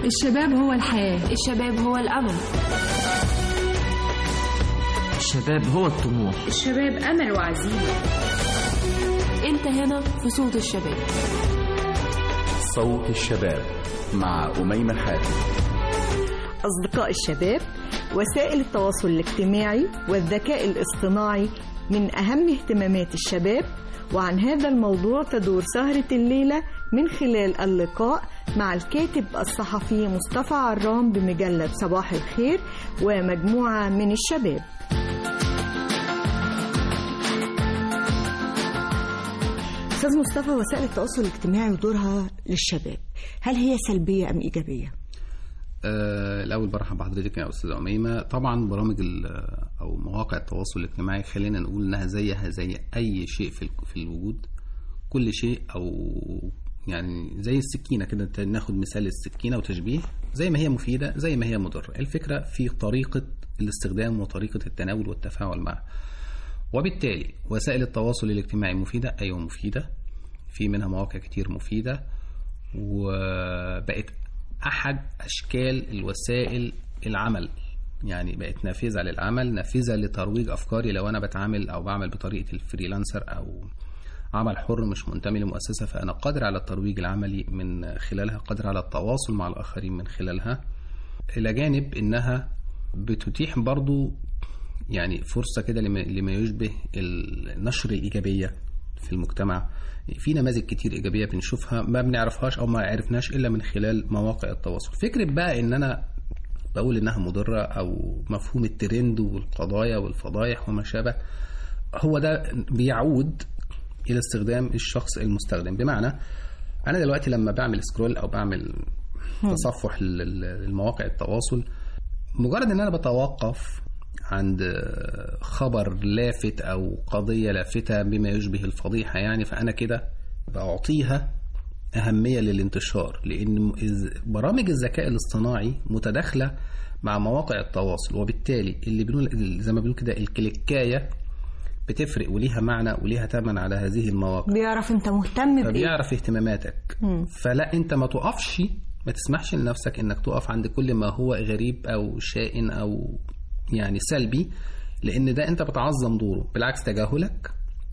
الشباب هو الحياة الشباب هو الأمل الشباب هو الطموح الشباب أمل وعزيمة أنت هنا في صوت الشباب صوت الشباب مع أميمة حاتم أصدقاء الشباب وسائل التواصل الاجتماعي والذكاء الاصطناعي من أهم اهتمامات الشباب وعن هذا الموضوع تدور سهرة الليلة من خلال اللقاء مع الكاتب الصحفي مصطفى عرام بمجلة صباح الخير ومجموعة من الشباب أستاذ مصطفى وسائل التواصل الاجتماعي ودورها للشباب هل هي سلبية أم إيجابية؟ آه، الأول برحب بحضرتك يا أستاذة أميمة طبعا برامج ال- أو مواقع التواصل الاجتماعي خلينا نقول إنها زيها زي أي شيء في ال- في الوجود كل شيء أو يعني زي السكينة كده ت- ناخد مثال السكينة وتشبيه زي ما هي مفيدة زي ما هي مضرة الفكرة في طريقة الاستخدام وطريقة التناول والتفاعل معها وبالتالي وسائل التواصل الاجتماعي مفيدة أيوة مفيدة في منها مواقع كتير مفيدة وبقت أحد أشكال الوسائل العمل يعني بقت نافذة للعمل نافذة لترويج أفكاري لو أنا بتعامل أو بعمل بطريقة الفريلانسر أو عمل حر مش منتمي لمؤسسة فأنا قادر على الترويج العملي من خلالها قادر على التواصل مع الآخرين من خلالها إلى جانب إنها بتتيح برضو يعني فرصة كده لما, لما يشبه النشر الإيجابية في المجتمع في نماذج كتير إيجابية بنشوفها ما بنعرفهاش أو ما عرفناش إلا من خلال مواقع التواصل فكرة بقى إن أنا بقول إنها مضرة أو مفهوم الترند والقضايا والفضايح وما شابه هو ده بيعود إلى استخدام الشخص المستخدم بمعنى أنا دلوقتي لما بعمل سكرول أو بعمل تصفح لل- للمواقع التواصل مجرد ان انا بتوقف عند خبر لافت او قضيه لافته بما يشبه الفضيحه يعني فانا كده بعطيها اهميه للانتشار لان إز- برامج الذكاء الاصطناعي متداخله مع مواقع التواصل وبالتالي اللي بنقول زي ما بنقول كده الكليكايه بتفرق وليها معنى وليها ثمن على هذه المواقع بيعرف أنت مهتم بإيه؟ فبيعرف اهتماماتك مم. فلا انت ما تقفش ما تسمحش لنفسك انك تقف عند كل ما هو غريب او شائن او يعني سلبي لان ده انت بتعظم دوره بالعكس تجاهلك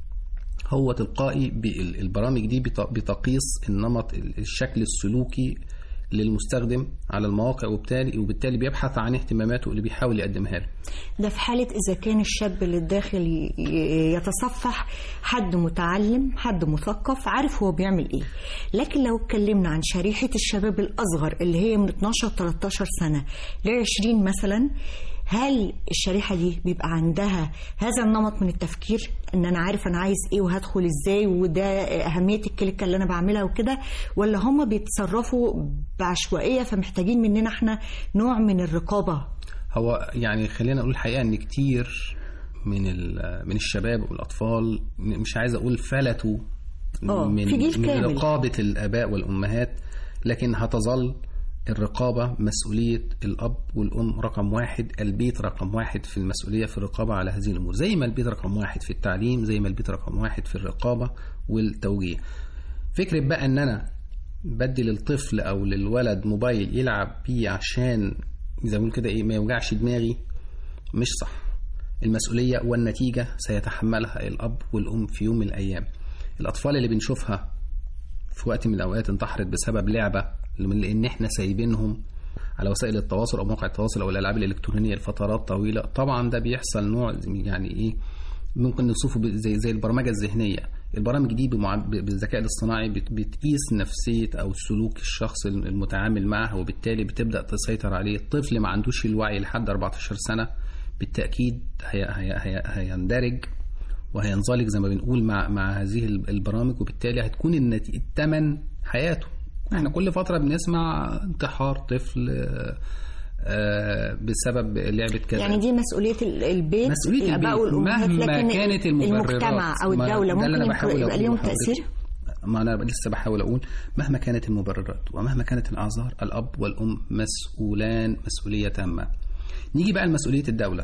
هو تلقائي بال- البرامج دي بت- بتقيس النمط الشكل السلوكي للمستخدم على المواقع وبالتالي وبالتالي بيبحث عن اهتماماته اللي بيحاول يقدمها له ده في حالة إذا كان الشاب اللي داخل ي- ي- يتصفح حد متعلم حد مثقف عارف هو بيعمل إيه لكن لو اتكلمنا عن شريحة الشباب الأصغر اللي هي من 12-13 سنة ل 20 مثلا هل الشريحة دي بيبقى عندها هذا النمط من التفكير ان انا عارف انا عايز ايه وهدخل ازاي وده اهمية الكليكة اللي انا بعملها وكده ولا هم بيتصرفوا بعشوائية فمحتاجين مننا احنا نوع من الرقابة هو يعني خلينا نقول الحقيقه ان كتير من ال- من الشباب والاطفال مش عايز اقول فلتوا آه، من في جيل من كامل. رقابه الاباء والامهات لكن هتظل الرقابة مسؤولية الأب والأم رقم واحد البيت رقم واحد في المسؤولية في الرقابة على هذه الأمور زي ما البيت رقم واحد في التعليم زي ما البيت رقم واحد في الرقابة والتوجيه فكرة بقى أن أنا بدي للطفل أو للولد موبايل يلعب بيه عشان زي ما بنقول كده إيه ما يوجعش دماغي مش صح المسؤولية والنتيجة سيتحملها الأب والأم في يوم من الأيام الأطفال اللي بنشوفها في وقت من الأوقات انتحرت بسبب لعبة لأن إحنا سايبينهم على وسائل التواصل أو مواقع التواصل أو الألعاب الإلكترونية لفترات طويلة طبعا ده بيحصل نوع يعني إيه ممكن نوصفه ب- زي زي البرمجة الذهنية البرامج دي بمع- ب- بالذكاء الاصطناعي بت- بتقيس نفسية أو سلوك الشخص المتعامل معه وبالتالي بتبدأ تسيطر عليه الطفل ما عندوش الوعي لحد 14 سنة بالتأكيد هي هي هي هيندرج وهينزلق زي ما بنقول مع مع هذه البرامج وبالتالي هتكون النتي- الثمن حياته احنا كل فترة بنسمع انتحار طفل آه، آه، بسبب لعبة كذا يعني دي مسؤولية ال- البيت مسؤولية الآباء البيت والأمهات مهما لكن كانت المبررات المجتمع أو ما- الدولة ده اللي أنا ممكن بحاول يبقى أقوله ليهم لحضرتك. تأثير ما أنا لسه بحاول أقول مهما كانت المبررات ومهما كانت الأعذار الأب والأم مسؤولان مسؤولية تامة نيجي بقى لمسؤولية الدولة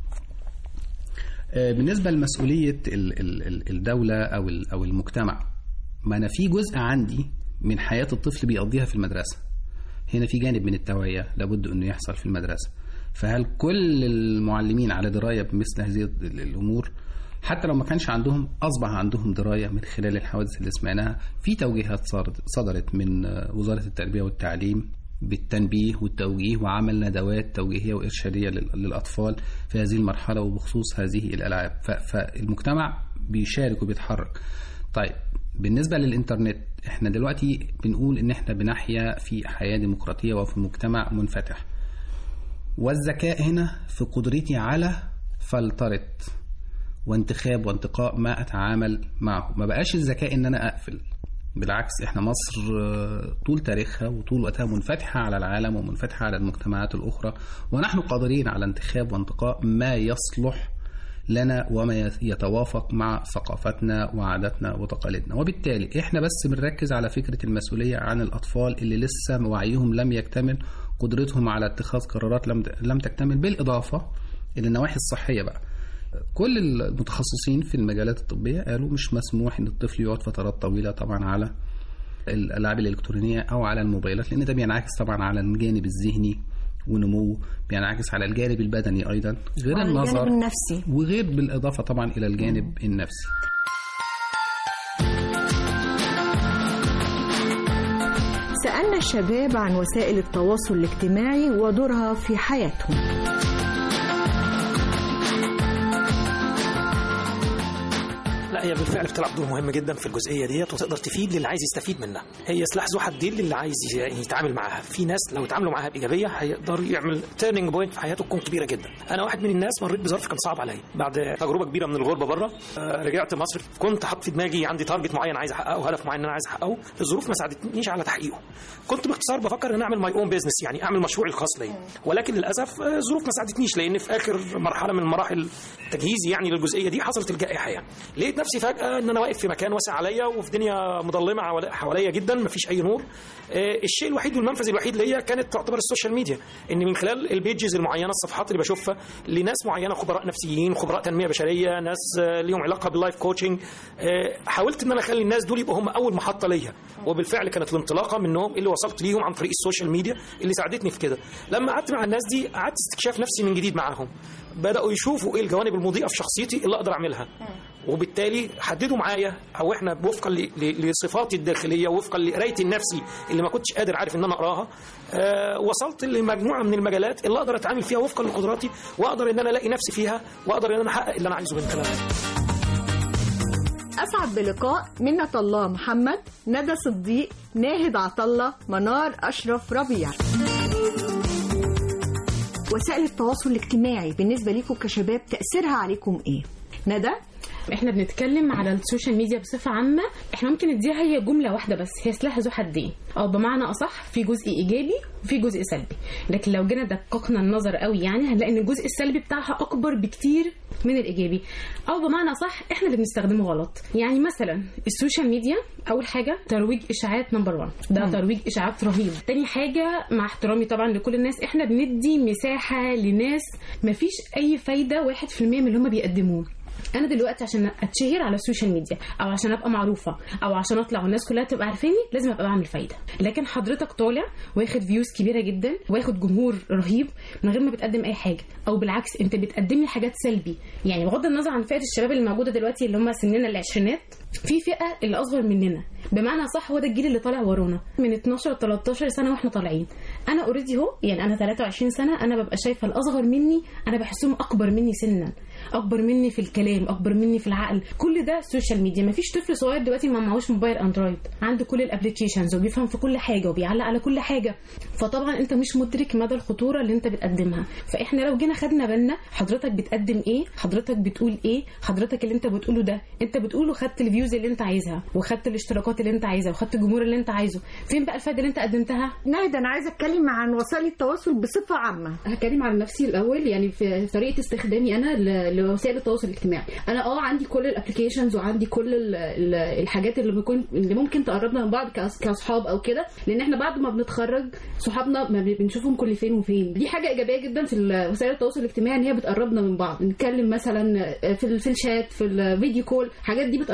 آه، بالنسبة لمسؤولية ال- ال- ال- الدولة أو ال- أو المجتمع ما أنا في جزء عندي من حياة الطفل بيقضيها في المدرسة هنا في جانب من التوعية لابد أنه يحصل في المدرسة فهل كل المعلمين على دراية بمثل هذه ال- الأمور حتى لو ما كانش عندهم أصبح عندهم دراية من خلال الحوادث اللي سمعناها في توجيهات صارت- صدرت من آه، وزارة التربية والتعليم بالتنبيه والتوجيه وعمل ندوات توجيهية وإرشادية لل- للأطفال في هذه المرحلة وبخصوص هذه الألعاب ف- فالمجتمع بيشارك وبيتحرك طيب بالنسبة للإنترنت احنا دلوقتي بنقول إن احنا بنحيا في حياة ديمقراطية وفي مجتمع منفتح والذكاء هنا في قدرتي على فلترة وانتخاب وانتقاء ما أتعامل معه ما بقاش الذكاء إن أنا أقفل بالعكس احنا مصر آه، طول تاريخها وطول وقتها منفتحة على العالم ومنفتحة على المجتمعات الأخرى ونحن قادرين على انتخاب وانتقاء ما يصلح لنا وما يتوافق مع ثقافتنا وعاداتنا وتقاليدنا وبالتالي احنا بس بنركز على فكرة المسؤولية عن الأطفال اللي لسه وعيهم لم يكتمل قدرتهم على اتخاذ قرارات لم لم تكتمل بالإضافة إلى النواحي الصحية بقى كل المتخصصين في المجالات الطبية قالوا مش مسموح إن الطفل يقعد فترات طويلة طبعا على الألعاب الإلكترونية أو على الموبايلات لأن ده بينعكس طبعا على الجانب الذهني ونموه بينعكس على الجانب البدني أيضا غير وعلى النظر الجانب النفسي وغير بالإضافة طبعا إلى الجانب النفسي سألنا الشباب عن وسائل التواصل الاجتماعي ودورها في حياتهم لا هي بالفعل بتلعب دور مهم جدا في الجزئيه ديت وتقدر تفيد للي عايز يستفيد منها هي سلاح ذو حدين للي عايز ي- يتعامل معاها في ناس لو اتعاملوا معاها بايجابيه هيقدر يعمل تيرنينج بوينت في حياته تكون كبيره جدا انا واحد من الناس مريت بظرف كان صعب عليا بعد تجربه كبيره من الغربه بره آه، رجعت مصر كنت حاطط في دماغي عندي تارجت معين عايز احققه هدف معين انا عايز احققه الظروف ما ساعدتنيش على تحقيقه كنت باختصار بفكر ان اعمل ماي اون بيزنس يعني اعمل مشروعي الخاص ليا ولكن للاسف آه، الظروف ما ساعدتنيش لان في اخر مرحله من مراحل تجهيزي يعني للجزئيه دي حصلت الجائحه يعني لقيت نفسي فجاه ان انا واقف في مكان واسع عليا وفي دنيا مظلمه حوالي- حواليا جدا مفيش اي نور آه، الشيء الوحيد والمنفذ الوحيد ليا كانت تعتبر السوشيال ميديا ان من خلال البيجز المعينه الصفحات اللي بشوفها لناس معينه خبراء نفسيين خبراء تنميه بشريه ناس آه، ليهم علاقه باللايف كوتشنج آه، حاولت ان انا اخلي الناس دول يبقوا هم اول محطه ليا وبالفعل كانت الانطلاقه منهم اللي وصلت ليهم عن طريق السوشيال ميديا اللي ساعدتني في كده لما قعدت مع الناس دي قعدت استكشاف نفسي من جديد معاهم بداوا يشوفوا ايه الجوانب المضيئه في شخصيتي اللي اقدر اعملها وبالتالي حددوا معايا او احنا وفقا ل- ل- لصفاتي الداخليه وفقا لقرايتي النفسي اللي ما كنتش قادر عارف ان انا اقراها آه وصلت لمجموعه من المجالات اللي اقدر اتعامل فيها وفقا لقدراتي واقدر ان انا الاقي نفسي فيها واقدر ان انا احقق اللي انا عايزه من خلالها أسعد بلقاء منة الله محمد ندى صديق ناهد عطلة منار أشرف ربيع وسائل التواصل الاجتماعي بالنسبة لكم كشباب تأثيرها عليكم إيه؟ ندى احنا بنتكلم على السوشيال ميديا بصفه عامه احنا ممكن نديها هي جمله واحده بس هي سلاح ذو حدين او بمعنى اصح في جزء ايجابي وفي جزء سلبي لكن لو جينا دققنا النظر قوي يعني هنلاقي ان الجزء السلبي بتاعها اكبر بكتير من الايجابي او بمعنى صح احنا اللي بنستخدمه غلط يعني مثلا السوشيال ميديا اول حاجه ترويج اشاعات نمبر 1 ده ترويج اشاعات رهيب تاني حاجه مع احترامي طبعا لكل الناس احنا بندي مساحه لناس مفيش اي فايده 1% من اللي هم بيقدموه انا دلوقتي عشان اتشهر على السوشيال ميديا او عشان ابقى معروفه او عشان اطلع والناس كلها تبقى عارفاني لازم ابقى بعمل فايده لكن حضرتك طالع واخد فيوز كبيره جدا واخد جمهور رهيب من غير ما بتقدم اي حاجه او بالعكس انت بتقدم لي حاجات سلبي يعني بغض النظر عن فئه الشباب اللي موجوده دلوقتي اللي هم سننا العشرينات في فئه اللي اصغر مننا بمعنى صح هو ده الجيل اللي طالع ورانا من 12 ل 13 سنه واحنا طالعين انا اوريدي اهو يعني انا 23 سنه انا ببقى شايفه الاصغر مني انا بحسهم اكبر مني سنا اكبر مني في الكلام اكبر مني في العقل كل ده السوشيال ميديا مفيش طفل صغير دلوقتي ما معهوش موبايل اندرويد عنده كل الابلكيشنز وبيفهم في كل حاجه وبيعلق على كل حاجه فطبعا انت مش مدرك مدى الخطوره اللي انت بتقدمها فاحنا لو جينا خدنا بالنا حضرتك بتقدم ايه حضرتك بتقول ايه حضرتك اللي انت بتقوله ده انت بتقوله خدت الفيوز اللي انت عايزها وخدت الاشتراكات اللي انت عايزها وخدت الجمهور اللي انت عايزه فين بقى الفايده اللي انت قدمتها ناهد أنا عايزة أتكلم عن وسائل التواصل بصفة عامة هتكلم عن نفسي الاول يعني في طريقه استخدامي انا ل- لوسائل التواصل الاجتماعي انا اه عندي كل الابلكيشنز وعندي كل ال- ال- الحاجات اللي ممكن اللي ممكن تقربنا من بعض كأص- كاصحاب او كده لان احنا بعد ما بنتخرج صحابنا ما بي- بنشوفهم كل فين وفين دي حاجه ايجابيه جدا في ال- وسائل التواصل الاجتماعي ان هي بتقربنا من بعض نتكلم مثلا في ال- في الشات في الفيديو كول الحاجات دي بتقربنا جدا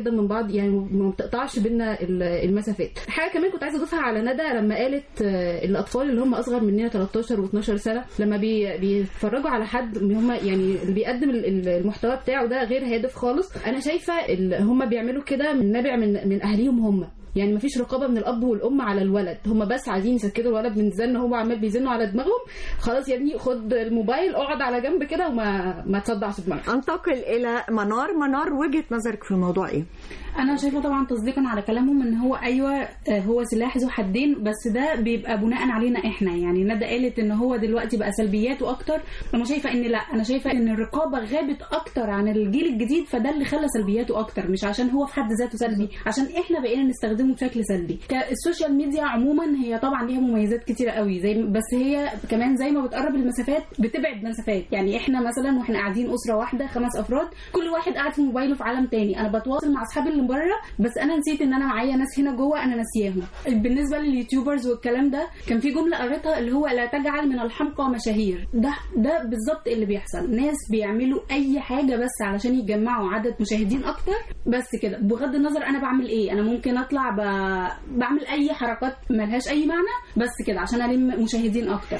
جدا من بعض يعني ما بتقطعش بينا ال- المسافات حاجه كمان كنت عايزه اضيفها على ندى لما قالت آه، الاطفال اللي هم اصغر مننا 13 و12 سنه لما بي بيتفرجوا على حد اللي هم يعني اللي بيقدم ال- ال- المحتوى بتاعه ده غير هادف خالص انا شايفه ال- هم بيعملوا كده من نابع من من اهاليهم هم يعني مفيش رقابه من الاب والام على الولد هم بس عايزين يسكتوا الولد من زن هو عمال بيزنوا على دماغهم خلاص يا ابني خد الموبايل اقعد على جنب كده وما ما تصدعش دماغك انتقل الى منار منار وجهه نظرك في الموضوع ايه انا شايفه طبعا تصديقا على كلامهم ان هو ايوه آه، هو سلاح ذو حدين بس ده بيبقى بناء علينا احنا يعني ندى قالت ان هو دلوقتي بقى سلبياته اكتر انا شايفه ان لا انا شايفه ان الرقابه غابت اكتر عن الجيل الجديد فده اللي خلى سلبياته اكتر مش عشان هو في حد ذاته سلبي عشان احنا بقينا نستخدمه بشكل سلبي ك- السوشيال ميديا عموما هي طبعا ليها مميزات كتيره قوي زي بس هي كمان زي ما بتقرب المسافات بتبعد مسافات يعني احنا مثلا واحنا قاعدين اسره واحده خمس افراد كل واحد قاعد في موبايله في عالم تاني انا بتواصل مع اصحابي اللي بره بس انا نسيت ان انا معايا ناس هنا جوه انا ناسياهم بالنسبه لليوتيوبرز والكلام ده كان في جمله قريتها اللي هو لا تجعل من الحمقى مشاهير ده ده بالظبط اللي بيحصل ناس بيعملوا اي حاجه بس علشان يجمعوا عدد مشاهدين اكتر بس كده بغض النظر انا بعمل ايه انا ممكن اطلع ب... بعمل اي حركات ملهاش اي معنى بس كده عشان الم مشاهدين اكتر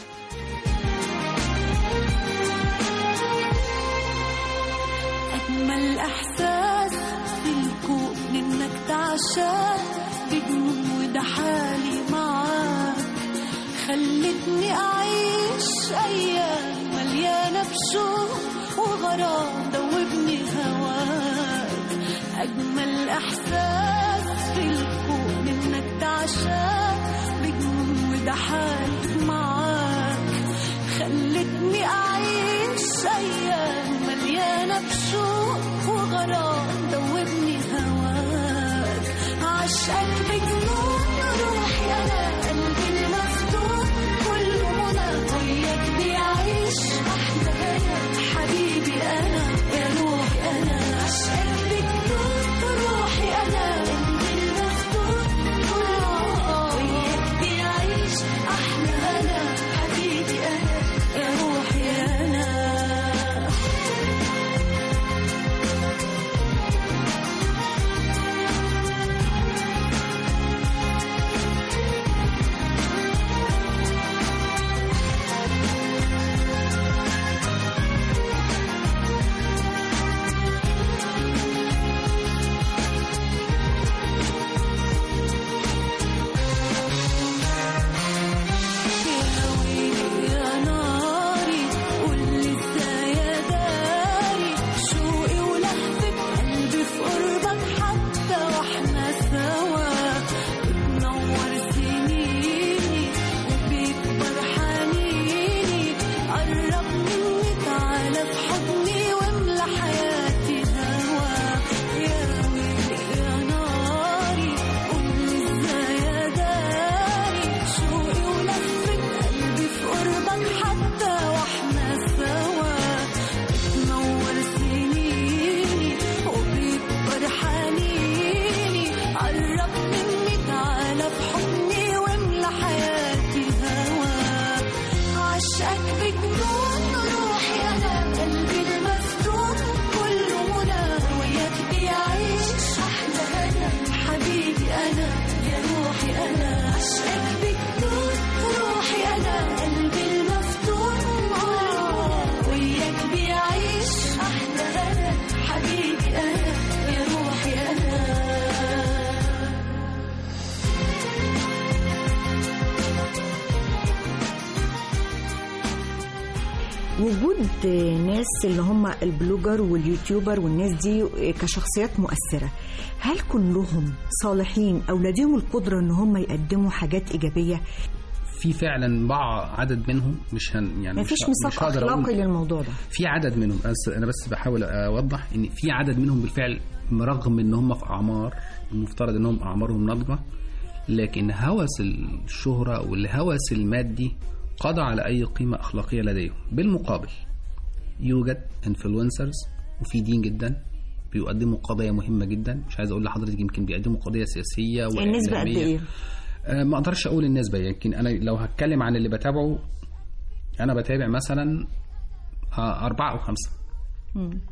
أجمل إحساس في الكون إنك تعشاق بجنون وده حالي معاك خلتني أعيش أيام مليانة بشوق وغرام دوبني هواك أجمل إحساس في الكون إنك تعشاق بجنون وده حالي معاك خلتني أعيش أيام مليانة بشوق وغرام دوبني هواك عشقك بجنون روحي أنا قلبي المفتون كله منى وياك بيعيش أحلى أنا حبيبي أنا يا روحي أنا عشقك بجنون روحي أنا قلبي المفتون كله وياك بيعيش أحلى أنا حبيبي أنا يا روحي أنا يا ناري قولي ازاي يا داري شوقي ولهفة قلبي في قربك حتى واحنا سوا بتنور سنيني وبيكبر حنيني قرب مني تعالى في حضني واملى حياتي هوا يا ويلي يا ناري قولي ازاي يا داري شوقي ولفة قلبي في قربك حتى واحنا سوا بتنور سنيني وبيكبر حنيني قرب مني تعالى في حضني واملى حياتي هوا عشقك بجنون روحي انا قلبي المفتون كله منى وياك بيعيش احلى انا حبيبي انا يا روحي انا عشقك بجنون روحي انا قلبي المفتون آه، وياك بيعيش احلى انا حبيبي انا يا روحي انا وجود ناس اللي هم البلوجر واليوتيوبر والناس دي كشخصيات مؤثرة هل كلهم صالحين أو لديهم القدرة ان هم يقدموا حاجات إيجابية في فعلا بعض عدد منهم مش هن يعني مفيش مش مساق مش هقدر أقول أخلاقي للموضوع ده في عدد منهم بس انا بس بحاول اوضح ان في عدد منهم بالفعل رغم ان هم في اعمار المفترض انهم اعمارهم ناضجه لكن هوس الشهره والهوس المادي قضى على اي قيمه اخلاقيه لديهم بالمقابل يوجد انفلونسرز مفيدين جدا بيقدموا قضايا مهمه جدا مش عايز اقول لحضرتك يمكن بيقدموا قضيه سياسيه النسبة قد وإعلامية. إيه؟ آه، ما اقدرش اقول النسبه يمكن انا لو هتكلم عن اللي بتابعه انا بتابع مثلا آه، أربعة أو خمسة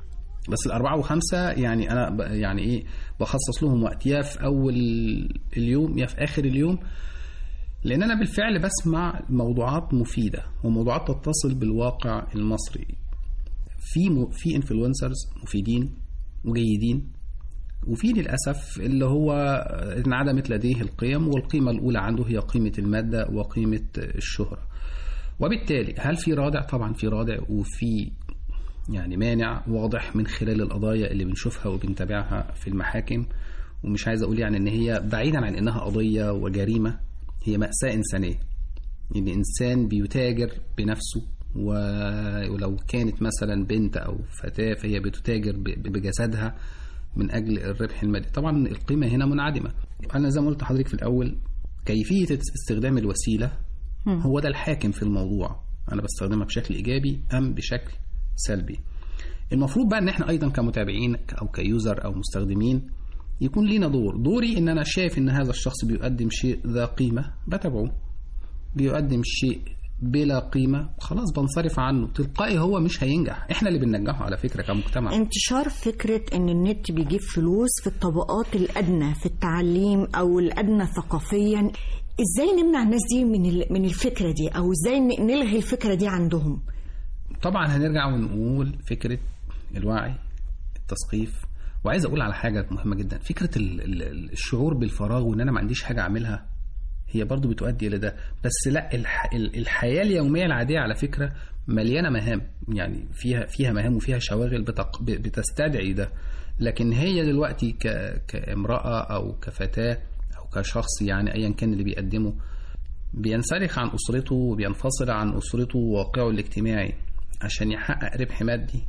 بس الأربعة وخمسة يعني أنا ب- يعني إيه بخصص لهم وقت يا في أول اليوم يا في آخر اليوم لأن أنا بالفعل بسمع موضوعات مفيدة وموضوعات تتصل بالواقع المصري في م... في انفلونسرز مفيدين وجيدين وفي للأسف اللي هو انعدمت لديه القيم والقيمة الأولى عنده هي قيمة المادة وقيمة الشهرة وبالتالي هل في رادع؟ طبعا في رادع وفي يعني مانع واضح من خلال القضايا اللي بنشوفها وبنتابعها في المحاكم ومش عايز أقول يعني إن هي بعيدا عن إنها قضية وجريمة هي مأساة إنسانية إن إنسان بيتاجر بنفسه و- ولو كانت مثلا بنت أو فتاة فهي بتتاجر ب- بجسدها من أجل الربح المادي طبعا القيمة هنا منعدمة أنا زي ما قلت لحضرتك في الأول كيفية استخدام الوسيلة هو ده الحاكم في الموضوع أنا بستخدمها بشكل إيجابي أم بشكل سلبي المفروض بقى ان احنا ايضا كمتابعين او كيوزر او مستخدمين يكون لينا دور دوري ان انا شايف ان هذا الشخص بيقدم شيء ذا قيمة بتابعه بيقدم شيء بلا قيمة خلاص بنصرف عنه تلقائي هو مش هينجح احنا اللي بننجحه على فكرة كمجتمع انتشار فكرة ان النت بيجيب فلوس في الطبقات الادنى في التعليم او الادنى ثقافيا ازاي نمنع الناس دي من ال- من الفكرة دي او ازاي ن- نلغي الفكرة دي عندهم طبعا هنرجع ونقول فكرة الوعي التثقيف وعايز اقول على حاجة مهمة جدا فكرة ال- ال- الشعور بالفراغ وان انا ما عنديش حاجة اعملها هي برضو بتؤدي الى ده بس لا الح... ال- الحياة اليومية العادية على فكرة مليانة مهام يعني فيها فيها مهام وفيها شواغل بتق... ب- بتستدعي ده لكن هي دلوقتي ك... كامرأة او كفتاة او كشخص يعني ايا كان اللي بيقدمه بينسلخ عن أسرته وبينفصل عن أسرته وواقعه الاجتماعي عشان يحقق ربح مادي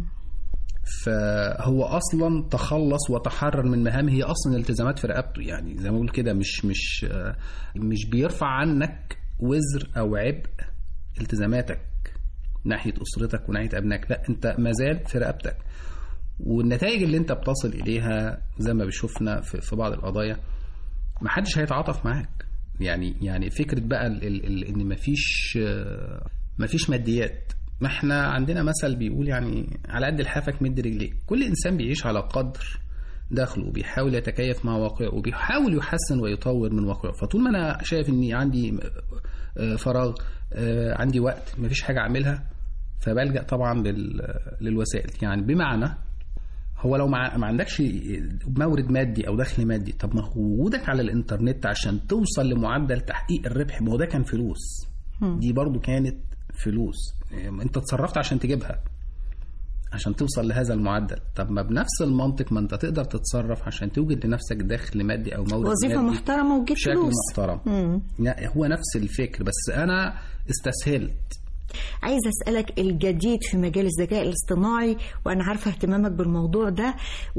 فهو أصلا تخلص وتحرر من مهام هي أصلا التزامات في رقبته يعني زي ما بقول كده مش مش آه، مش بيرفع عنك وزر أو عبء التزاماتك ناحية أسرتك وناحية أبنائك لا أنت مازال في رقبتك والنتائج اللي أنت بتصل إليها زي ما بشوفنا في في بعض القضايا محدش هيتعاطف معاك يعني يعني فكره بقى ال ال ال ان مفيش آه، مفيش ماديات ما احنا عندنا مثل بيقول يعني على قد لحافك مد رجليك كل انسان بيعيش على قدر دخله وبيحاول يتكيف مع واقعه وبيحاول يحسن ويطور من واقعه فطول ما انا شايف اني عندي آه، فراغ آه، عندي وقت مفيش حاجه اعملها فبلجأ طبعا لل- للوسائل يعني بمعنى هو لو ما ما عندكش مورد مادي او دخل مادي طب ما هو وجودك على الانترنت عشان توصل لمعدل تحقيق الربح ما هو ده كان فلوس دي برضو كانت فلوس انت اتصرفت عشان تجيبها عشان توصل لهذا المعدل طب ما بنفس المنطق ما انت تقدر تتصرف عشان توجد لنفسك دخل مادي او مورد وظيفة مادي محترمة وتجيب بشكل فلوس محترم مم. لا، هو نفس الفكر بس انا استسهلت عايزة أسألك الجديد في مجال الذكاء الاصطناعي وأنا عارفة اهتمامك بالموضوع ده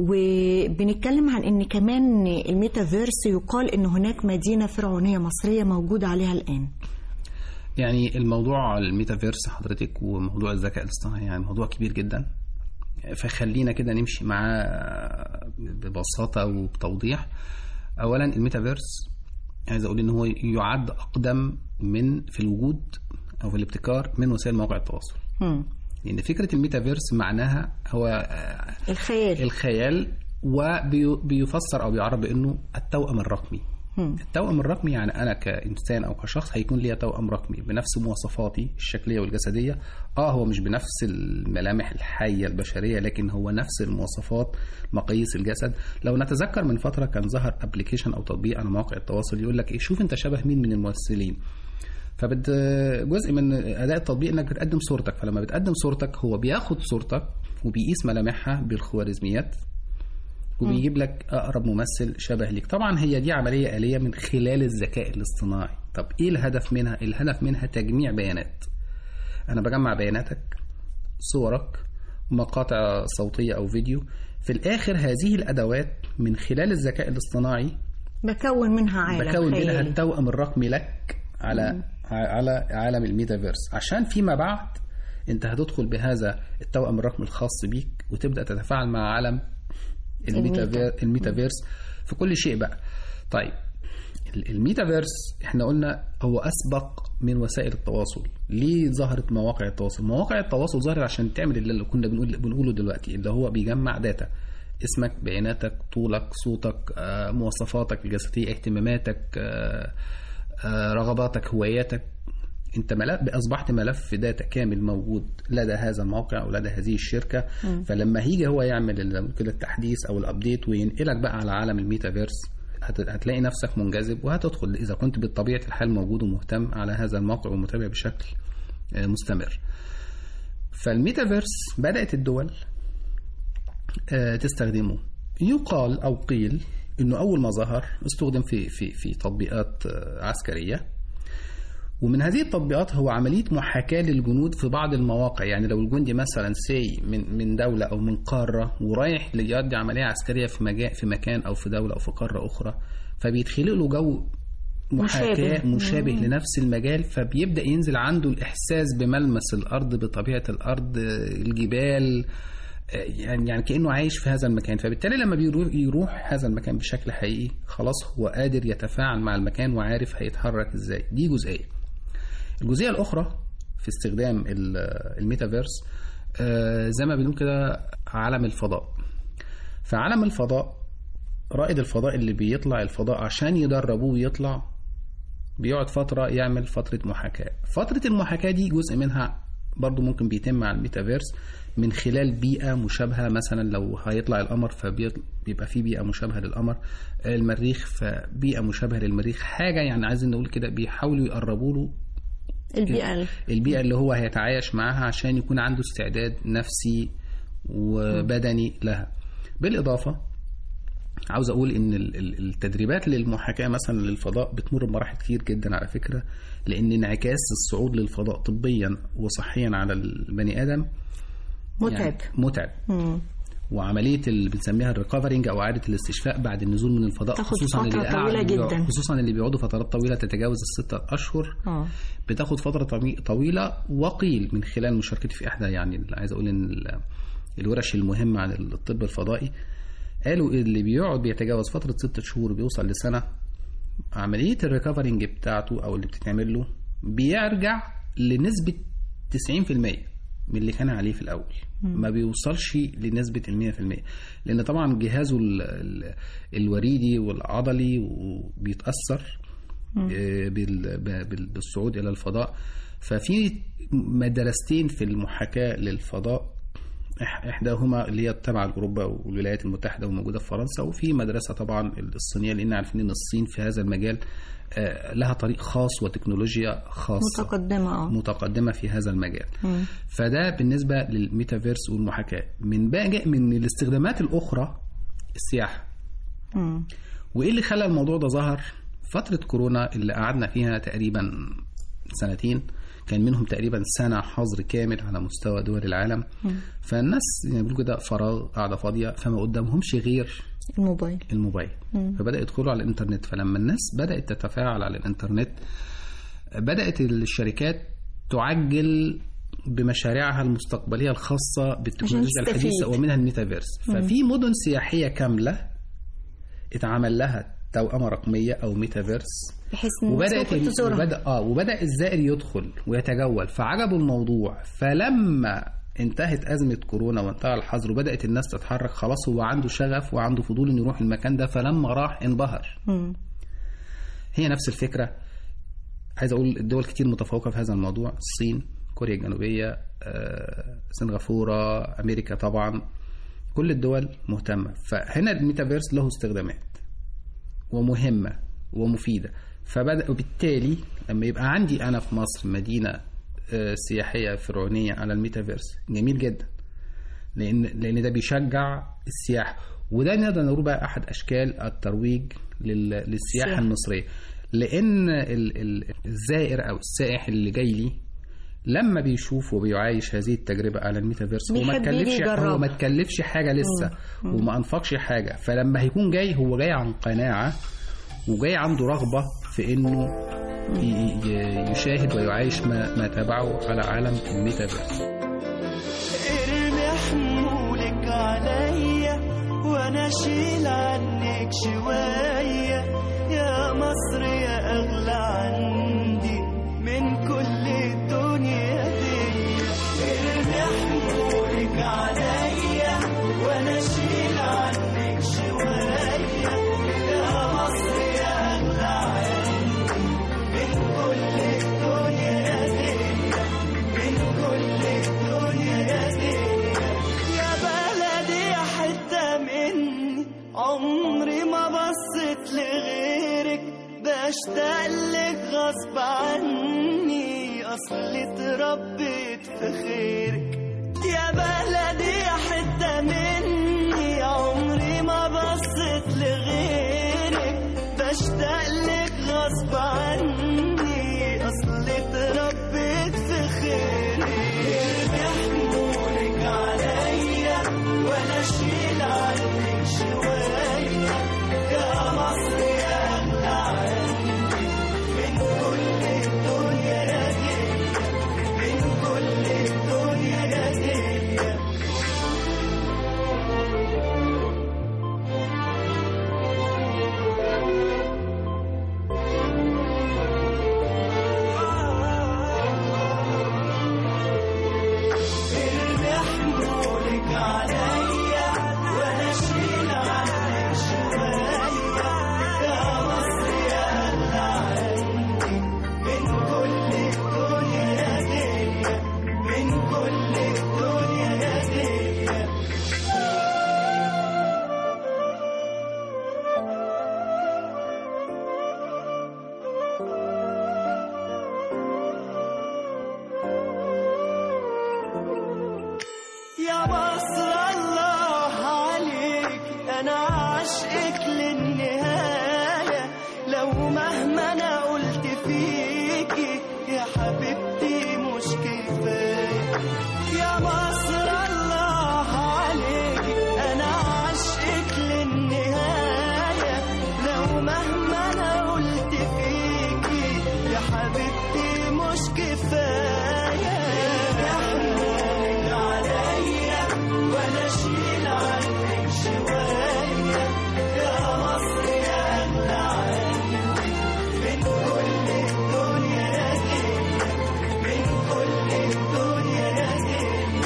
وبنتكلم عن أن كمان الميتافيرس يقال أن هناك مدينة فرعونية مصرية موجودة عليها الآن يعني الموضوع الميتافيرس حضرتك وموضوع الذكاء الاصطناعي يعني موضوع كبير جدا فخلينا كده نمشي معاه ببساطة وبتوضيح أولا الميتافيرس عايز أقول إن هو يعد أقدم من في الوجود أو في الابتكار من وسائل مواقع التواصل مم. لأن فكرة الميتافيرس معناها هو آه، الخيال الخيال وبيفسر أو بيعرب بأنه التوأم الرقمي مم. التوأم الرقمي يعني أنا كإنسان أو كشخص هيكون ليا توأم رقمي بنفس مواصفاتي الشكلية والجسدية آه هو مش بنفس الملامح الحية البشرية لكن هو نفس المواصفات مقاييس الجسد لو نتذكر من فترة كان ظهر ابلكيشن أو تطبيق على مواقع التواصل يقول لك إيه شوف أنت شبه مين من الممثلين فبد جزء من اداء التطبيق انك بتقدم صورتك فلما بتقدم صورتك هو بياخد صورتك وبيقيس ملامحها بالخوارزميات وبيجيب لك اقرب ممثل شبه ليك طبعا هي دي عمليه اليه من خلال الذكاء الاصطناعي طب ايه الهدف منها الهدف منها تجميع بيانات انا بجمع بياناتك صورك مقاطع صوتيه او فيديو في الاخر هذه الادوات من خلال الذكاء الاصطناعي بكون منها عالم بكون منها خيالي التوأم الرقمي لك على على عالم الميتافيرس عشان فيما بعد انت هتدخل بهذا التوأم الرقمي الخاص بيك وتبدأ تتفاعل مع عالم الميتافير- الميتافيرس في كل شيء بقى طيب ال- الميتافيرس احنا قلنا هو اسبق من وسائل التواصل ليه ظهرت مواقع التواصل مواقع التواصل ظهرت عشان تعمل اللي كنا بنقول بنقوله دلوقتي اللي هو بيجمع داتا اسمك بياناتك طولك صوتك آه، مواصفاتك الجسديه اهتماماتك آه، آه، رغباتك هواياتك انت ملف اصبحت ملف داتا كامل موجود لدى هذا الموقع او لدى هذه الشركه مم. فلما هيجي هو يعمل ال- كده التحديث او الابديت وينقلك بقى على عالم الميتافيرس هت- هتلاقي نفسك منجذب وهتدخل اذا كنت بطبيعه الحال موجود ومهتم على هذا الموقع ومتابع بشكل آه، مستمر فالميتافيرس بدات الدول آه، تستخدمه يقال او قيل انه اول ما ظهر استخدم في في في تطبيقات آه، عسكريه ومن هذه التطبيقات هو عملية محاكاة للجنود في بعض المواقع يعني لو الجندي مثلا سي من من دولة أو من قارة ورايح ليؤدي عملية عسكرية في مجال في مكان أو في دولة أو في قارة أخرى فبيتخلق له جو محاكاة مشابه. مشابه مم. لنفس المجال فبيبدأ ينزل عنده الإحساس بملمس الأرض بطبيعة الأرض الجبال يعني يعني كأنه عايش في هذا المكان فبالتالي لما بيروح يروح هذا المكان بشكل حقيقي خلاص هو قادر يتفاعل مع المكان وعارف هيتحرك ازاي دي جزئية الجزئية الأخرى في استخدام ال- الميتافيرس آه، زي ما بنقول كده عالم الفضاء فعالم الفضاء رائد الفضاء اللي بيطلع الفضاء عشان يدربوه ويطلع بيقعد فترة يعمل فترة محاكاة فترة المحاكاة دي جزء منها برضو ممكن بيتم مع الميتافيرس من خلال بيئة مشابهة مثلا لو هيطلع القمر فبيبقى في بيئة مشابهة للقمر المريخ فبيئة مشابهة للمريخ حاجة يعني عايزين نقول كده بيحاولوا يقربوا له البيئة البيئة اللي هو هيتعايش معاها عشان يكون عنده استعداد نفسي وبدني لها بالإضافة عاوز أقول إن ال- ال- التدريبات للمحاكاة مثلا للفضاء بتمر بمراحل كتير جدا على فكرة لأن انعكاس الصعود للفضاء طبيا وصحيا على البني آدم متعب. يعني متعب مم. وعمليه اللي بنسميها الريكفرنج او اعاده الاستشفاء بعد النزول من الفضاء تاخد خصوصا فترة اللي قاعد طويلة بيقعد- جدا. خصوصا اللي بيقعدوا فترات طويله تتجاوز الستة اشهر اه بتاخد فتره طوي- طويله وقيل من خلال مشاركتي في احدى يعني عايز اقول ان ال- الورش المهمه عن الطب الفضائي قالوا اللي بيقعد بيتجاوز فتره ستة شهور بيوصل لسنه عمليه الريكفرنج بتاعته او اللي بتتعمل له بيرجع لنسبه 90% من اللي كان عليه في الاول مم. ما بيوصلش لنسبه ال 100% لان طبعا جهازه ال- ال- الوريدي والعضلي بيتاثر مم. آه، بال- بال- بالصعود الى الفضاء ففي مدرستين في المحاكاه للفضاء إح- احداهما اللي هي تبع اوروبا والولايات المتحده وموجوده في فرنسا وفي مدرسه طبعا الصينيه لان عارفين ان الصين في هذا المجال آه، لها طريق خاص وتكنولوجيا خاصه متقدمة اه متقدمه في هذا المجال مم. فده بالنسبه للميتافيرس والمحاكاه من باقي من الاستخدامات الاخرى السياحه مم. وايه اللي خلى الموضوع ده ظهر فتره كورونا اللي قعدنا فيها تقريبا سنتين كان منهم تقريبا سنه حظر كامل على مستوى دول العالم مم. فالناس يعني بيقولوا كده فراغ قاعده فاضيه فما قدامهمش غير الموبايل الموبايل مم. فبدأ يدخلوا على الإنترنت فلما الناس بدأت تتفاعل على الإنترنت بدأت الشركات تعجل بمشاريعها المستقبلية الخاصة بالتكنولوجيا عشان تستفيد. الحديثة ومنها الميتافيرس مم. ففي مدن سياحية كاملة اتعمل لها توأمة رقمية أو ميتافيرس بحيث ان الناس وبدأت ممكن ال- تزورها وبدأ اه وبدأ الزائر يدخل ويتجول فعجبوا الموضوع فلما انتهت أزمة كورونا وانتهى الحظر وبدأت الناس تتحرك خلاص هو عنده شغف وعنده فضول انه يروح المكان ده فلما راح انبهر مم. هي نفس الفكرة عايز أقول الدول كتير متفوقة في هذا الموضوع الصين كوريا الجنوبية آه، سنغافورة أمريكا طبعا كل الدول مهتمة فهنا الميتافيرس له استخدامات ومهمة ومفيدة فبدأ وبالتالي لما يبقى عندي أنا في مصر مدينة آه، سياحية فرعونية على الميتافيرس جميل جدا لأن لأن ده بيشجع السياحة وده نقدر نقول بقى أحد أشكال الترويج لل- للسياحة السياحة. المصرية لأن ال- ال- الزائر أو السائح اللي جاي لي لما بيشوف وبيعايش هذه التجربة على الميتافيرس هو ما بيحب يجي تكلفش يجرب. هو ما تكلفش حاجة لسه مم. وما أنفقش حاجة فلما هيكون جاي هو جاي عن قناعة وجاي عنده رغبة في إنه ي- ي- يشاهد ويعايش ما, ما تبعه على عالم الميتافيرس ارمي حمولك عليا وانا اشيل عنك شوية يا مصر يا أغلى عندي من كل الدنيا دي ارمي حمولك عليا وأنا أشيل عنك شوية يا مصر يا أغلى عندي من كل الدنيا دي من كل الدنيا دي يا بلدي يا حتة مني عمري ما بصيت لغيرك بشتاق لك غصب عني اصلي اتربيت في خيرك يا بلدي يا حتة مني عمري ما بصيت لغيرك بشتاق لك غصب عني اصلي اتربيت في خيرك ارمي حمولك عليا وانا اشيل عنك شوية يا مصر يا اغلى عندي من كل الدنيا دي من كل الدنيا دي ارمي حمولك عليا وانا اشيل عنك شوية يا مصر يا اغلى عندي من كل الدنيا دي من كل الدنيا دي يا مصر الله عليك انا عاشقك للنهاية لو مهما انا قلت فيكي يا حبيبتي مش كفاية يا مصر الله عليك انا عاشقك للنهاية لو مهما انا قلت فيكي يا حبيبتي مش كفاية يا حنانك عليا وانا اشيل عنك شوية يا مصر يا اغلى عندي من كل الدنيا دي من كل الدنيا دي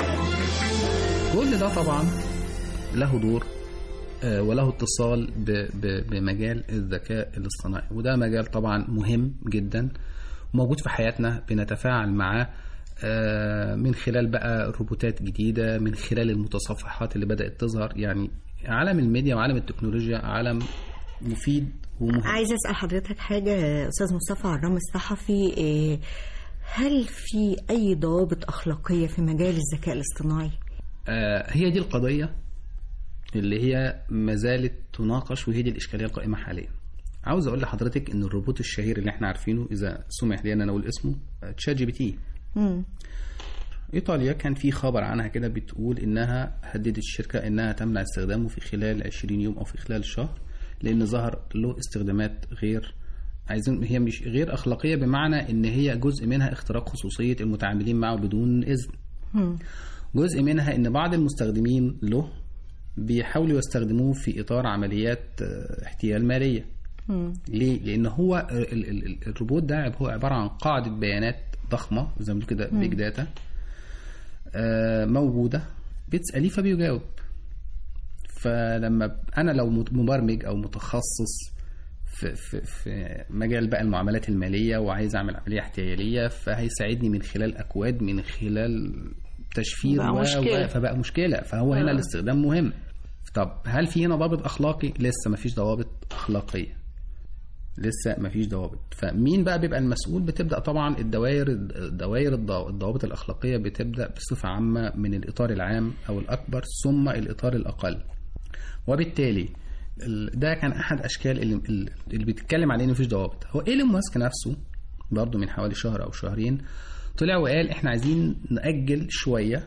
كل ده طبعا له دور آه، وله اتصال ب- ب- بمجال الذكاء الاصطناعي وده مجال طبعا مهم جدا وموجود في حياتنا بنتفاعل معاه آه، من خلال بقى روبوتات جديدة من خلال المتصفحات اللي بدأت تظهر يعني عالم الميديا وعالم التكنولوجيا عالم مفيد ومهم عايزه اسال حضرتك حاجه يا استاذ مصطفى عرام الصحفي إيه، هل في اي ضوابط اخلاقيه في مجال الذكاء الاصطناعي آه، هي دي القضية اللي هي ما زالت تناقش وهي دي الإشكالية القائمة حاليا عاوز أقول لحضرتك إن الروبوت الشهير اللي إحنا عارفينه إذا سمح لي أن أنا أقول اسمه آه، تشات جي بي تي مم. إيطاليا كان في خبر عنها كده بتقول إنها هددت الشركة إنها تمنع استخدامه في خلال 20 يوم أو في خلال شهر لأن ظهر له استخدامات غير عايزين هي مش غير أخلاقية بمعنى إن هي جزء منها اختراق خصوصية المتعاملين معه بدون إذن مم. جزء منها ان بعض المستخدمين له بيحاولوا يستخدموه في اطار عمليات آه، احتيال ماليه مم. ليه لان هو ال- ال- ال- الروبوت ده هو عباره عن قاعده بيانات ضخمه زي ما بنقول كده مم. بيج داتا آه، موجوده بتساليه فبيجاوب فلما ب- انا لو مت- مبرمج او متخصص في في في مجال بقى المعاملات الماليه وعايز اعمل عمليه احتياليه فهيساعدني من خلال اكواد من خلال تشفير بقى و- مشكلة. و- فبقى مشكله فهو هنا آه. الاستخدام مهم طب هل في هنا ضابط اخلاقي لسه مفيش ضوابط اخلاقيه لسه مفيش ضوابط فمين بقى بيبقى المسؤول بتبدا طبعا الدوائر الدوائر الضو- الضوابط الاخلاقيه بتبدا بصفه عامه من الاطار العام او الاكبر ثم الاطار الاقل وبالتالي ال- ده كان احد اشكال اللي, اللي بيتكلم عليه انه مفيش ضوابط هو ايلون ماسك نفسه برضه من حوالي شهر او شهرين طلع وقال احنا عايزين ناجل شويه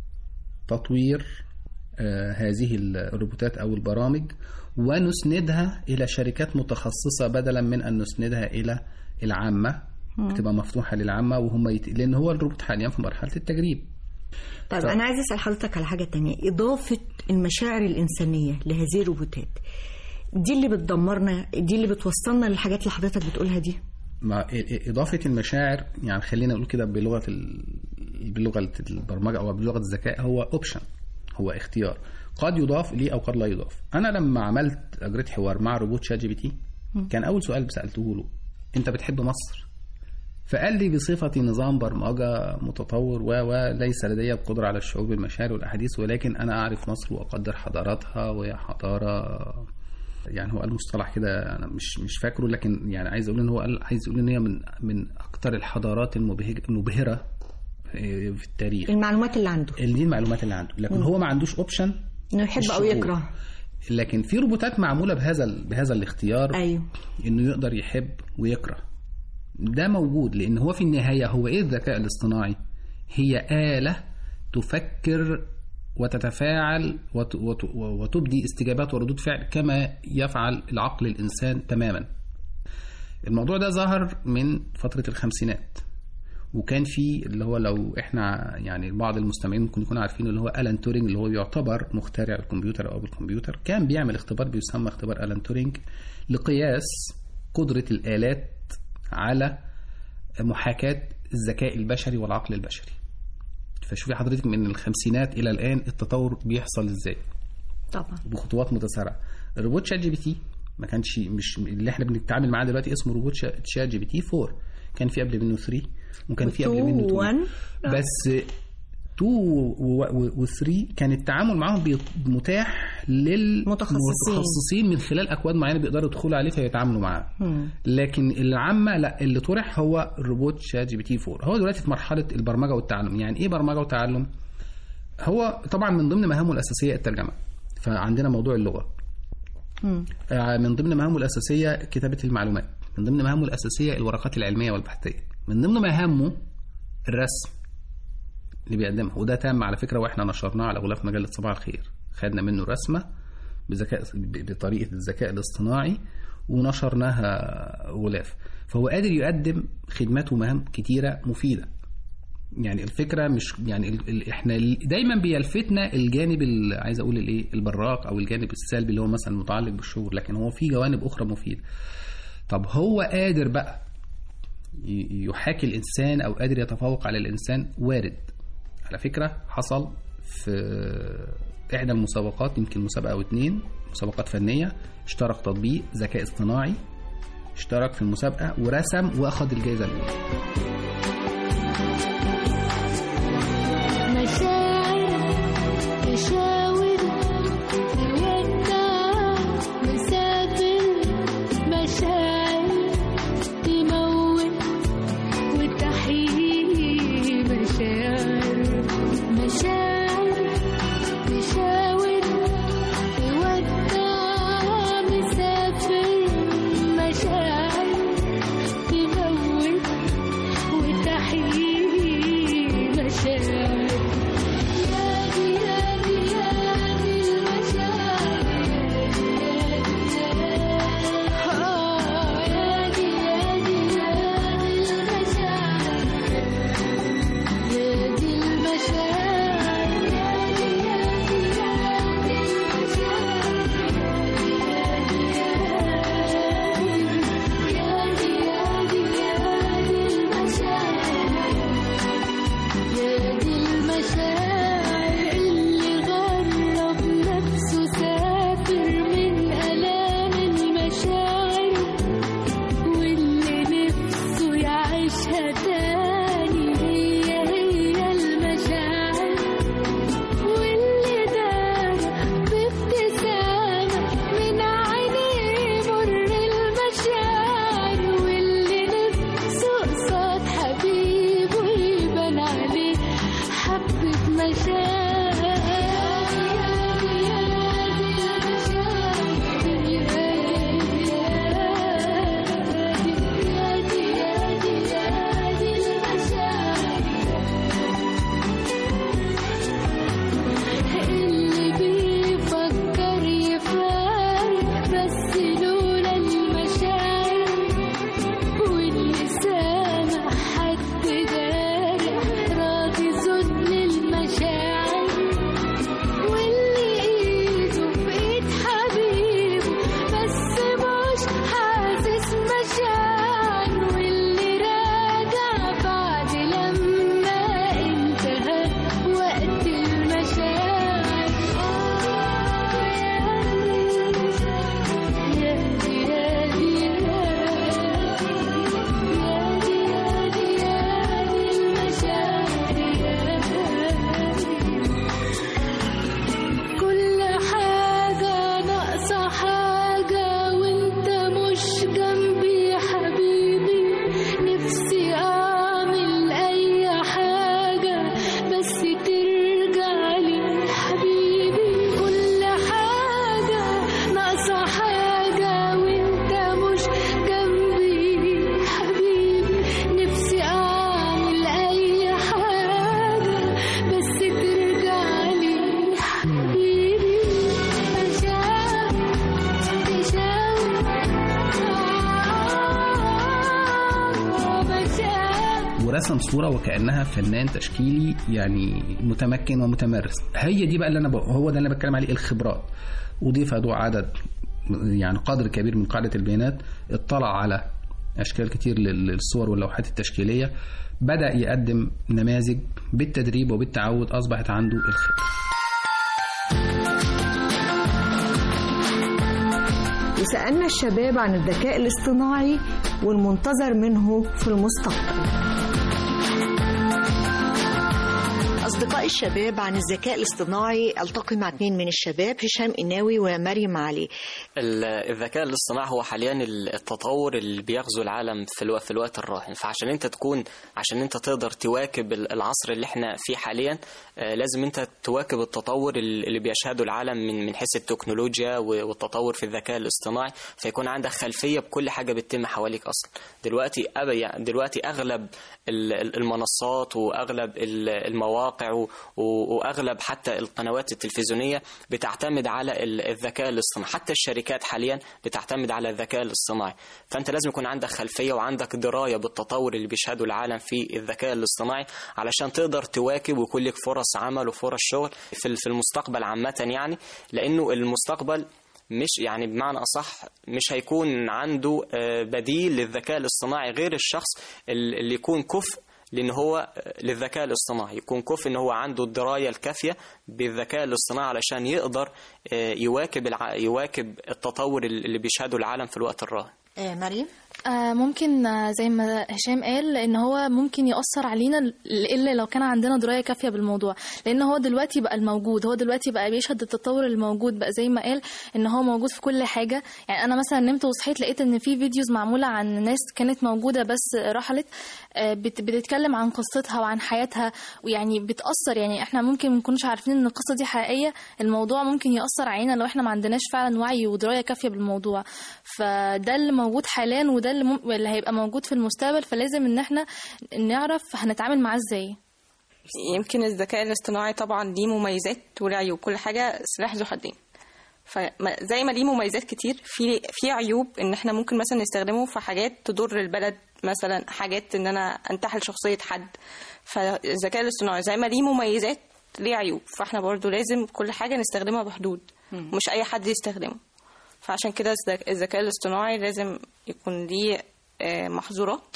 تطوير آه، هذه الروبوتات او البرامج ونسندها الى شركات متخصصه بدلا من ان نسندها الى العامه مم. تبقى مفتوحه للعامه وهم يت... لان هو الروبوت حاليا في مرحله التجريب طيب ف- انا عايزه اسال حضرتك على حاجه تانية اضافه المشاعر الانسانيه لهذه الروبوتات دي اللي بتدمرنا دي اللي بتوصلنا للحاجات اللي حضرتك بتقولها دي مع إضافة المشاعر يعني خلينا نقول كده بلغة ال... بلغة البرمجة أو بلغة الذكاء هو أوبشن هو اختيار قد يضاف ليه أو قد لا يضاف أنا لما عملت أجريت حوار مع روبوت شات جي بي تي كان أول سؤال سألته له أنت بتحب مصر؟ فقال لي بصفتي نظام برمجة متطور و وليس لدي القدرة على الشعور بالمشاعر والأحاديث ولكن أنا أعرف مصر وأقدر حضاراتها وهي حضارة يعني هو قال مصطلح كده انا مش مش فاكره لكن يعني عايز اقول ان هو قال عايز يقول ان هي من من اكثر الحضارات المبهج- المبهره في التاريخ المعلومات اللي عنده دي المعلومات اللي عنده لكن مم. هو ما عندوش اوبشن انه يحب او يكره لكن في روبوتات معموله بهذا ال- بهذا الاختيار ايوه انه يقدر يحب ويكره ده موجود لان هو في النهايه هو ايه الذكاء الاصطناعي هي آلة تفكر وتتفاعل وت- وت- وتبدي استجابات وردود فعل كما يفعل العقل الإنسان تماما الموضوع ده ظهر من فترة الخمسينات وكان في اللي هو لو احنا يعني بعض المستمعين ممكن يكونوا عارفين اللي هو ألان تورينج اللي هو يعتبر مخترع الكمبيوتر او بالكمبيوتر كان بيعمل اختبار بيسمى اختبار ألان تورينج لقياس قدرة الآلات على محاكاة الذكاء البشري والعقل البشري فشوفي حضرتك من الخمسينات إلى الآن التطور بيحصل إزاي طبعا بخطوات متسارعة الروبوت شات جي بي تي ما كانش مش اللي احنا بنتعامل معاه دلوقتي اسمه روبوت شا- شات جي بي تي 4 كان في قبل منه 3 وكان في قبل منه 2 1 بس 2 و3 كان التعامل معاهم بي- متاح للمتخصصين من خلال اكواد معينه بيقدروا يدخلوا عليه فيتعاملوا معاه لكن العامة لا اللي طرح هو الروبوت شات جي بي تي 4 هو دلوقتي في مرحلة البرمجة والتعلم يعني ايه برمجة وتعلم هو طبعا من ضمن مهامه الأساسية الترجمة فعندنا موضوع اللغة آه، من ضمن مهامه الأساسية كتابة المعلومات من ضمن مهامه الأساسية الورقات العلمية والبحثية من ضمن مهامه الرسم اللي بيقدمها وده تم على فكرة واحنا نشرناه على غلاف مجلة صباح الخير خدنا منه رسمة بذكاء ب- بطريقة الذكاء الاصطناعي ونشرناها غلاف فهو قادر يقدم خدمات ومهام كتيرة مفيدة يعني الفكرة مش يعني ال ال احنا ال- دايما بيلفتنا الجانب ال- عايز اقول الايه البراق او الجانب السلبي اللي هو مثلا متعلق بالشغل لكن هو في جوانب اخرى مفيدة طب هو قادر بقى ي- يحاكي الانسان او قادر يتفوق على الانسان وارد على فكرة حصل في احدى المسابقات يمكن مسابقة او اتنين مسابقات فنية اشترك تطبيق ذكاء اصطناعي اشترك في المسابقة ورسم واخد الجائزة الأولى مشاعر تشاور تودع مسافر مشاعر تموت وتحيي مشاعر مشاعر تشاور تودع مسافر مشاعر تموت وتحيي مشاعر يادي يادي يادي المشاعر آه يادي يادي يادي المشاعر يادي المشاعر يادي يادي يادي يا دي المشاعر اللي غرب نفسه سافر من آلام المشاعر واللي نفسه يعيشها تاني هي هي المشاعر واللي دار بابتسامة من عينيه مر المشاعر واللي نفسه قصاد حبيبه يبان عليه حبة مشاعر اللي بيفكر يفارق بس لولا المشاعر واللي سامع حد جارح راضي ذل المشاعر صوره وكانها فنان تشكيلي يعني متمكن ومتمرس هي دي بقى اللي انا ب... هو ده اللي انا بتكلم عليه الخبرات اضيف له عدد يعني قدر كبير من قاعده البيانات اطلع على اشكال كتير لل- للصور واللوحات التشكيليه بدا يقدم نماذج بالتدريب وبالتعود اصبحت عنده الخبره وسألنا الشباب عن الذكاء الاصطناعي والمنتظر منه في المستقبل أصدقاء الشباب عن الذكاء الاصطناعي ألتقي مع اثنين من الشباب هشام إناوي ومريم علي ال- الذكاء الاصطناعي هو حاليا ال- التطور اللي بيغزو العالم في الوقت في الوقت الراهن فعشان انت تكون عشان انت تقدر تواكب ال- العصر اللي احنا فيه حاليا آه، لازم انت تواكب التطور ال- اللي بيشهده العالم من من حيث التكنولوجيا و- والتطور في الذكاء الاصطناعي فيكون عندك خلفيه بكل حاجه بتتم حواليك اصلا دلوقتي أب- يعني دلوقتي اغلب ال- ال- المنصات واغلب ال- المواقع و- و- واغلب حتى القنوات التلفزيونيه بتعتمد على ال- الذكاء الاصطناعي حتى الشركات حاليا بتعتمد على الذكاء الاصطناعي فانت لازم يكون عندك خلفيه وعندك درايه بالتطور اللي بيشهده العالم في الذكاء الاصطناعي علشان تقدر تواكب ويكون لك فرص عمل وفرص شغل في ال- في المستقبل عامه يعني لانه المستقبل مش يعني بمعنى أصح مش هيكون عنده آه، بديل للذكاء الاصطناعي غير الشخص ال- اللي يكون كفء لان هو للذكاء الاصطناعي يكون كفء ان هو عنده الدرايه الكافيه بالذكاء الاصطناعي علشان يقدر آه، يواكب الع... يواكب التطور اللي بيشهده العالم في الوقت الراهن آه مريم آه ممكن آه، زي ما هشام قال ان هو ممكن يأثر علينا ل- الا لو كان عندنا درايه كافيه بالموضوع لان هو دلوقتي بقى الموجود هو دلوقتي بقى بيشهد التطور الموجود بقى زي ما قال ان هو موجود في كل حاجه يعني انا مثلا نمت وصحيت لقيت ان في فيديوز معموله عن ناس كانت موجوده بس رحلت آه، بت- بتتكلم عن قصتها وعن حياتها ويعني بتأثر يعني احنا ممكن ما نكونش عارفين ان القصه دي حقيقيه الموضوع ممكن يأثر علينا لو احنا ما عندناش فعلا وعي ودرايه كافيه بالموضوع فده اللي موجود حاليا وده اللي, مم... اللي هيبقى موجود في المستقبل فلازم ان احنا نعرف هنتعامل معاه ازاي يمكن الذكاء الاصطناعي طبعا ليه مميزات وله عيوب كل حاجة سلاح ذو حدين فزي ما ليه مميزات كتير في في عيوب ان احنا ممكن مثلا نستخدمه في حاجات تضر البلد مثلا حاجات ان انا انتحل شخصية حد فالذكاء الاصطناعي زي ما ليه مميزات ليه عيوب فاحنا برضو لازم كل حاجة نستخدمها بحدود مش اي حد يستخدمه فعشان كده الذك- الذكاء الاصطناعي لازم يكون ليه آه، محظورات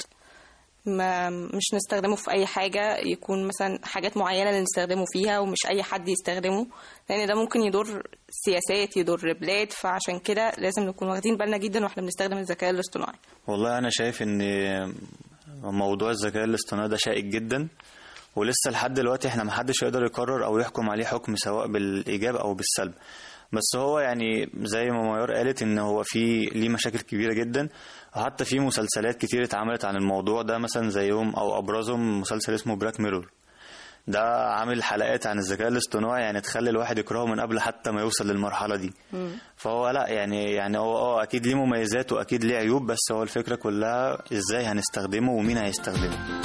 ما مش نستخدمه في اي حاجه يكون مثلا حاجات معينه اللي نستخدمه فيها ومش اي حد يستخدمه لان ده ممكن يضر سياسات يضر بلاد فعشان كده لازم نكون واخدين بالنا جدا واحنا بنستخدم الذكاء الاصطناعي والله انا شايف ان موضوع الذكاء الاصطناعي ده شائك جدا ولسه لحد دلوقتي احنا محدش يقدر يقرر او يحكم عليه حكم سواء بالايجاب او بالسلب بس هو يعني زي ما ميار قالت ان هو في ليه مشاكل كبيره جدا وحتى في مسلسلات كتير اتعملت عن الموضوع ده مثلا زيهم او ابرزهم مسلسل اسمه بلاك ميرور ده عامل حلقات عن الذكاء الاصطناعي يعني تخلي الواحد يكرهه من قبل حتى ما يوصل للمرحله دي فهو لا يعني يعني هو اه اكيد ليه مميزات واكيد ليه عيوب بس هو الفكره كلها ازاي هنستخدمه ومين هيستخدمه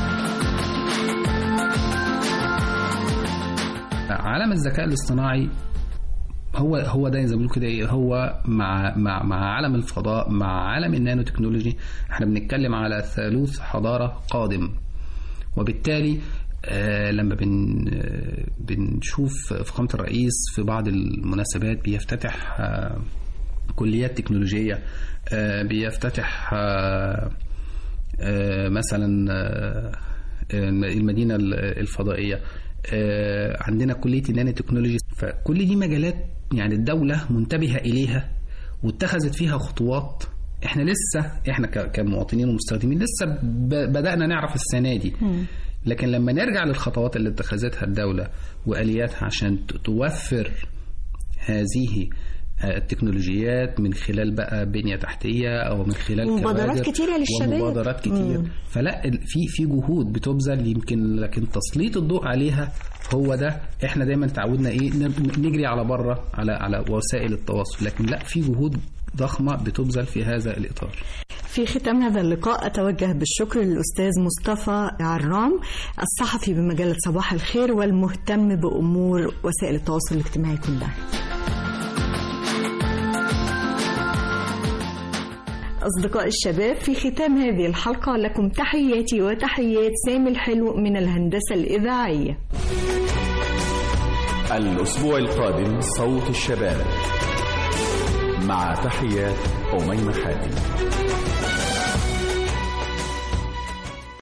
عالم الذكاء الاصطناعي هو هو ده زي ما بيقولوا كده ايه هو مع مع مع عالم الفضاء مع عالم النانو تكنولوجي احنا بنتكلم على ثالوث حضاره قادم وبالتالي آه لما بن آه بنشوف فخامه الرئيس في بعض المناسبات بيفتتح آه كليات تكنولوجيه آه بيفتتح آه آه مثلا آه آه، المدينه الفضائيه آه، عندنا كليه النانو تكنولوجي فكل دي مجالات يعني الدوله منتبهه اليها واتخذت فيها خطوات احنا لسه احنا ك- كمواطنين ومستخدمين لسه ب- بدانا نعرف السنه دي لكن لما نرجع للخطوات اللي اتخذتها الدوله والياتها عشان ت- توفر هذه آه، التكنولوجيات من خلال بقى بنيه تحتيه او من خلال ومبادرات كوادر كتيرة للشباب. ومبادرات كتير مم. فلا ال- في في جهود بتبذل يمكن لكن تسليط الضوء عليها هو ده احنا دايما تعودنا ايه ن- نجري على بره على على وسائل التواصل لكن لا في جهود ضخمه بتبذل في هذا الاطار في ختام هذا اللقاء أتوجه بالشكر للأستاذ مصطفى عرام الصحفي بمجلة صباح الخير والمهتم بأمور وسائل التواصل الاجتماعي كلها أصدقاء الشباب في ختام هذه الحلقة لكم تحياتي وتحيات سامي الحلو من الهندسة الإذاعية الأسبوع القادم صوت الشباب مع تحيات أميمة حاتم